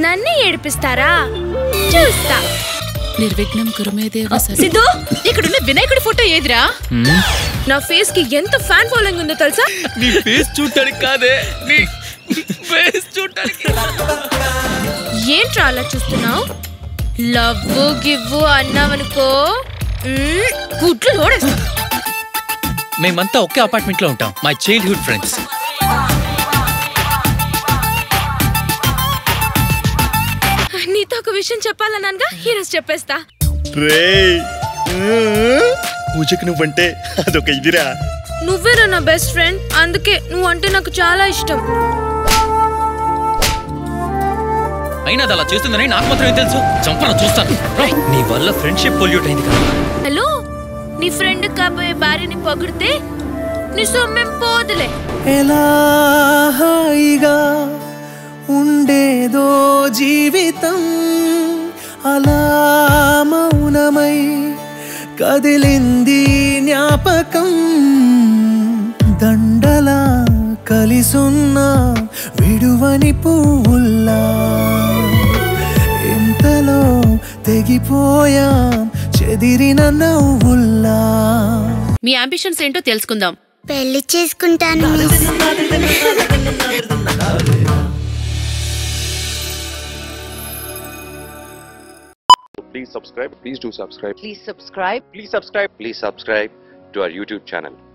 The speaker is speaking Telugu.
నన్ను ఏడిపిస్తారా చూస్తా నిర్విఘ్నం కురుమేదేవ సర్వ సిద్ధు ఇక్కడున్న వినాయకుడి ఫోటో ఏదిరా నా ఫేస్ కి ఎంత ఫ్యాన్ ఫాలోయింగ్ ఉందో తెలుసా నీ ఫేస్ చూడటానికి కాదే నీ ఫేస్ చూడటానికి ఏంట్రా అలా చూస్తున్నావు లవ్ గివ్వు అన్నావనుకో మ్మ్, గుడ్లు లోడేస్తా మేమంతా ఒకే అపార్ట్మెంట్ లో ఉంటాం మై చైల్డ్హుడ్ ఫ్రెండ్స్ నీతో ఒక విషయం చెప్పాలన్నానుగా ఈరోజు చెప్పేస్తా రే పూజకు నువ్వంటే అదొక ఇదిరా నువ్వేరా నా బెస్ట్ ఫ్రెండ్ అందుకే నువ్వు అంటే నాకు చాలా ఇష్టం అయినా అది అలా చేస్తుందని నాకు మాత్రం ఏం తెలుసు చంపన చూస్తాను రేయ్, నీ వల్ల ఫ్రెండ్షిప్ పొల్యూట్ అయింది కదా హలో నీ ఫ్రెండ్ కాబోయే భార్యని పొగిడితే నీ సొమ్మేం పోదులే ఎలా హాయిగా ఉండేదో జీవితం అలా మౌనమై కదిలింది జ్ఞాపకం దండలా కలిసున్న విడువని పువ్వుల్లా ఎంతలో తెగిపోయాం చెదిరిన నవ్వుల్లా మీ అంబిషన్స్ ఏంటో తెలుసుకుందాం పెళ్లి చేసుకుంటాను miss please subscribe please do subscribe Please subscribe. please subscribe please subscribe to our youtube channel